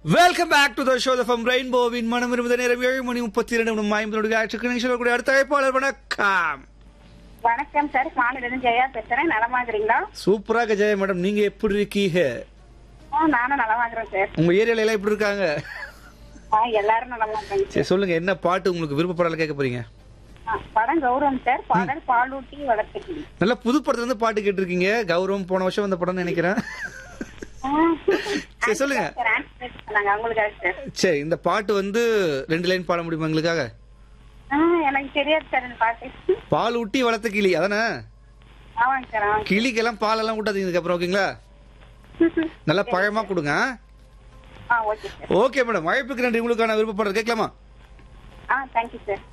Welcome back to the show from ரெயின்போவின் மனம் இருபது நேரம் ஏழு மணி முப்பத்தி இரண்டு மணி ஐம்பது ஆயிரத்துக்கு சொல்லக்கூடிய அடுத்த அழைப்பாளர் வணக்கம் வணக்கம் சார் மாநிலம் ஜெயா பேசுறேன் நலமா இருக்கிறீங்களா சூப்பராக ஜெய மேடம் நீங்க எப்படி இருக்கீங்க ஆ, நானும் நலமா இருக்கிறேன் சார் உங்க ஏரியால எல்லாம் எப்படி இருக்காங்க ஆ, எல்லாரும் நலமா இருக்காங்க சரி சொல்லுங்க என்ன பாட்டு உங்களுக்கு விருப்பப்படல கேட்க போறீங்க ஆ, படம் கௌரவம் சார் பாடல் பாலூட்டி வளர்த்துக்கு நல்லா புது படத்துல இருந்து பாட்டு கேட்டிருக்கீங்க கௌரவம் போன வருஷம் வந்த படம்னு நினைக்கிறேன் சரி, சொல்லுங்க. நாங்க அவங்களுக்காக சார் சரி இந்த பாட்டு வந்து ரெண்டு லைன் பாட முடியுமா எங்களுக்காக ஆ, எனக்கு தெரியாது சார் இந்த பாட்டு பால் ஊட்டி வளர்த்த கிளி அதானே ஆமாங்க சார் ஆமாங்க கிளிக்கெல்லாம் பாலெல்லாம் ஊட்டாதீங்க இதுக்கப்புறம் ஓகேங்களா நல்லா பழமா கொடுங்க ஆ ஓகே சார் ஓகே மேடம் வாய்ப்புக்கு நன்றி உங்களுக்கான விருப்பப்படுறது கேட்கலாமா ஆ தேங்க்யூ சார்